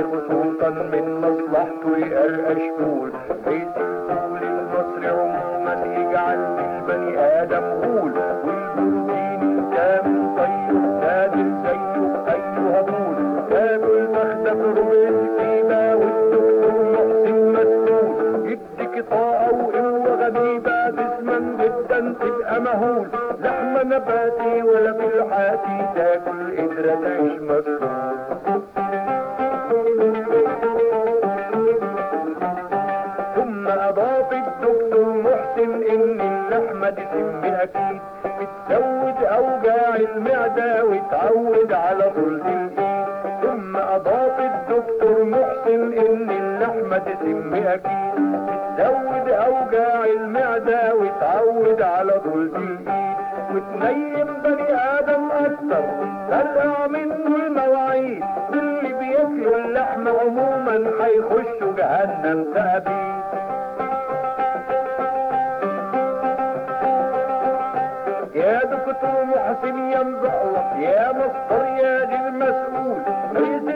خصوصا من مصلحته يقرقش فول رئيس الفول المصري عموما يجعل للبني ادم غول والبروتين انت من طيه نادر زيه ايها طول تاكل فخدك ربع سكينه والدكتور محسن مسؤول يديك طاقه وقوه غريبه جسما جدا تبقى مهول لحمه نباتي ولا بالحاتي تاكل قدره تعيش مسؤول ثم اضاف الدكتور محسن ان اللحمه دي سم اكيد بتزود اوجاع المعده وتعود على طول الايد ثم اضاف الدكتور محسن ان اللحمه دي سم اكيد بتزود اوجاع المعده وتعود على طول الايد وتنيم بني ادم اكتر ترقع منه المواعيد واللي بياكلوا اللحم عموما هيخشوا جهنم تأبيد يا دكتور محسن يا مزقلط يا مصدر يا غير مسؤول رئيس